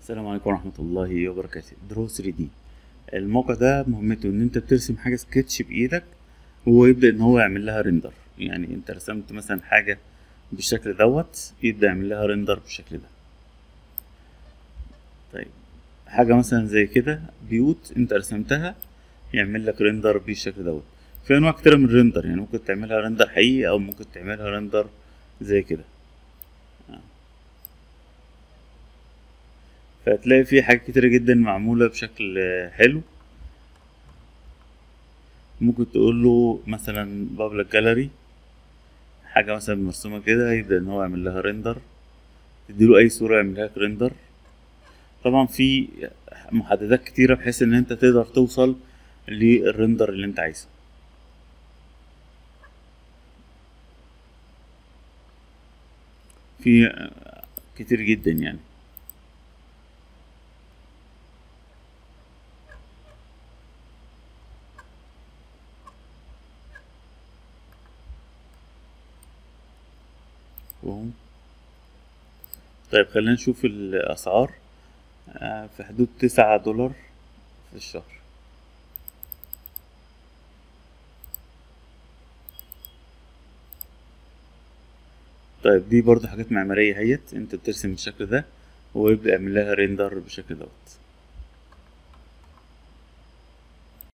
السلام عليكم ورحمة الله وبركاته درو 3 دي الموقع ده مهمته ان انت بترسم حاجة سكتش بايدك وهو يبدأ ان هو يعمل لها ريندر يعني انت رسمت مثلا حاجة بالشكل دوت يبدأ يعمل لها ريندر بالشكل ده طيب حاجة مثلا زي كده بيوت انت رسمتها يعمل لك ريندر بالشكل دوت في انواع كتيرة من الريندر يعني ممكن تعملها ريندر حقيقي او ممكن تعملها ريندر زي كده فهتلاقي فيه حاجات كتيرة جدا معمولة بشكل حلو ممكن تقول له مثلا بابليك جاليري حاجة مثلا مرسومة كده يبدأ إن هو يعمل لها ريندر تديله أي صورة يعمل لك ريندر طبعا في محددات كتيرة بحيث إن أنت تقدر توصل للريندر اللي أنت عايزه في كتير جدا يعني وهم. طيب خلينا نشوف الأسعار آه، في حدود تسعة دولار في الشهر طيب دي برضو حاجات معمارية هيت انت بترسم بالشكل ده ويبدأ يعمل لها ريندر بالشكل دوت